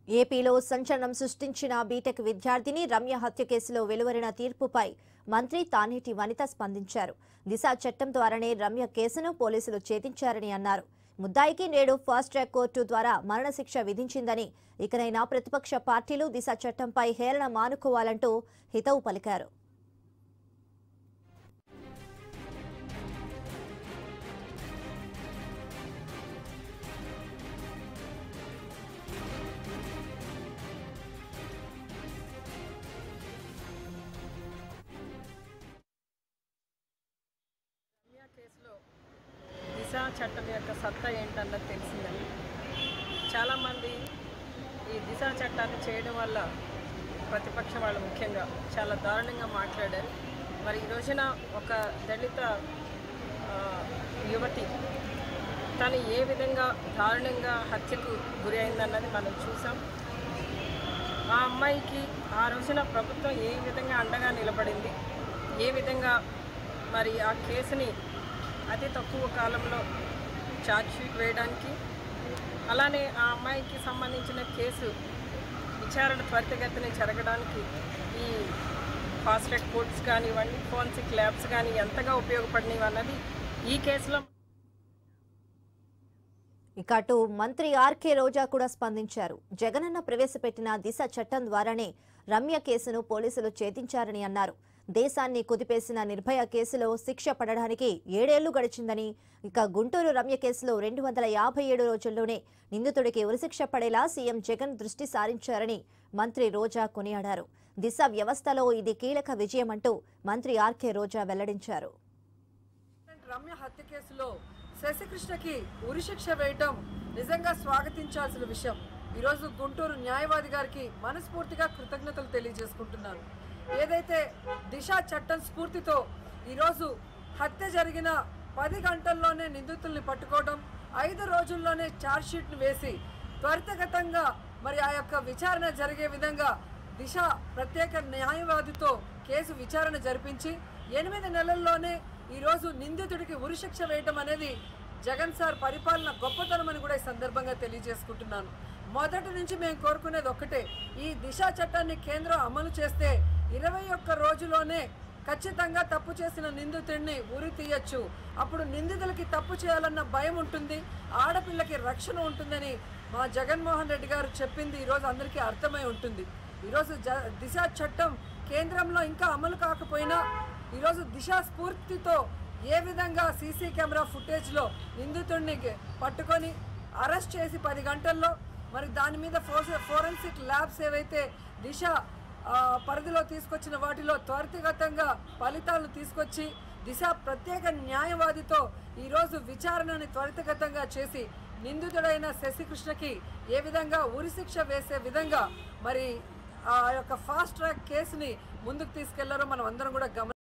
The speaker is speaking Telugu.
ఏపీలో సంచలనం సృష్టించిన బీటెక్ విద్యార్థిని రమ్య హత్య కేసులో వెలువరిన తీర్పుపై మంత్రి తానేటి వనిత స్పందించారు దిశ చట్టం ద్వారానే రమ్య కేసును పోలీసులు ఛేదించారని అన్నారు ముద్దాయికి నేడు ఫాస్ట్ ట్రాక్ కోర్టు ద్వారా మరణశిక్ష విధించిందని ఇకనైనా ప్రతిపక్ష పార్టీలు దిశ చట్టంపై హేళన మానుకోవాలంటూ హితవు పలికారు రమ్య కేసులో దిశ చట్టం యొక్క సత్తా ఏంటన్నది తెలిసిందని చాలామంది ఈ దిశ చట్టాన్ని చేయడం వల్ల ప్రతిపక్ష వాళ్ళు ముఖ్యంగా చాలా దారుణంగా మాట్లాడారు మరి ఈ రోజున ఒక దళిత ఆ, యువతి తను ఏ విధంగా దారుణంగా హత్యకు గురి అయిందన్నది మనం చూసాం ఆ అమ్మాయికి ఆ రోజున ప్రభుత్వం ఏ విధంగా అండగా నిలబడింది ఏ విధంగా మరి ఆ కేసుని అతి తక్కువ కాలంలో ఛార్జ్ షీట్ వేయడానికి అలానే ఆ అమ్మాయికి సంబంధించిన కేసు విచారణ త్వరితగతిన జరగడానికి ఈ ఫాస్ట్ ట్రాక్ కోర్ట్స్ కానివ్వండి ఫోన్సిక్ ల్యాబ్స్ కానీ ఎంతగా ఉపయోగపడినవి అన్నది ఈ కేసులో ఇక అటు మంత్రి ఆర్కే రోజా కూడా స్పందించారు జగనన్న ప్రవేశపెట్టిన దిశ చట్టం ద్వారానే రమ్య కేసును పోలీసులు ఛేదించారని అన్నారు దేశాన్ని కుదిపేసిన నిర్భయ కేసులో శిక్ష పడడానికి ఏడేళ్లు గడిచిందని ఇక గుంటూరు రమ్య కేసులో రెండు వందల యాభై ఏడు రోజుల్లోనే నిందితుడికి ఉరిశిక్ష పడేలా సీఎం జగన్ దృష్టి సారించారని మంత్రి రోజా కొనియాడారు దిశ వ్యవస్థలో ఇది కీలక విజయమంటూ మంత్రి ఆర్కే రోజా వెల్లడించారు రమ్య హత్య కేసులో శశికృష్ణకి ఉరిశిక్ష వేయటం నిజంగా స్వాగతించాల్సిన విషయం ఈరోజు గుంటూరు న్యాయవాది గారికి మనస్ఫూర్తిగా కృతజ్ఞతలు తెలియజేసుకుంటున్నాను ఏదైతే దిశ చట్టం స్ఫూర్తితో ఈరోజు హత్య జరిగిన పది గంటల్లోనే నిందితుల్ని పట్టుకోవడం ఐదు రోజుల్లోనే ఛార్జ్షీట్ను వేసి త్వరితగతంగా మరి ఆ యొక్క విచారణ జరిగే విధంగా దిశ ప్రత్యేక న్యాయవాదితో కేసు విచారణ జరిపించి ఎనిమిది నెలల్లోనే ఈరోజు నిందితుడికి ఉరిశిక్ష వేయటం అనేది జగన్ సార్ పరిపాలన గొప్పతనం అని కూడా ఈ సందర్భంగా తెలియజేసుకుంటున్నాను మొదటి నుంచి మేము కోరుకునేది ఒక్కటే ఈ దిశ చట్టాన్ని కేంద్రం అమలు చేస్తే ఇరవై ఒక్క రోజులోనే ఖచ్చితంగా తప్పు చేసిన నిందితుడిని ఉరి తీయచ్చు అప్పుడు నిందితులకి తప్పు చేయాలన్న భయం ఉంటుంది ఆడపిల్లకి రక్షణ ఉంటుందని మా జగన్మోహన్ రెడ్డి గారు చెప్పింది ఈరోజు అందరికీ అర్థమై ఉంటుంది ఈరోజు జ దిశ చట్టం కేంద్రంలో ఇంకా అమలు కాకపోయినా ఈరోజు దిశ స్ఫూర్తితో ఏ విధంగా సీసీ కెమెరా ఫుటేజ్లో నిందితుడిని గె- పట్టుకొని అరెస్ట్ చేసి పది గంటల్లో మరి దాని మీద ఫోర్ ఫోరెన్సిక్ ల్యాబ్స్ ఏవైతే దిశ ఆ, పరిధిలో తీసుకొచ్చిన వాటిలో త్వరితగతంగా ఫలితాలను తీసుకొచ్చి దిశ ప్రత్యేక న్యాయవాదితో ఈరోజు విచారణని త్వరితగతంగా చేసి నిందితుడైన శశికృష్ణకి ఏ విధంగా ఉరిశిక్ష వేసే విధంగా మరి ఆ యొక్క ఫాస్ట్ ట్రాక్ కేసుని ముందుకు తీసుకెళ్లారో మనం అందరం కూడా గమని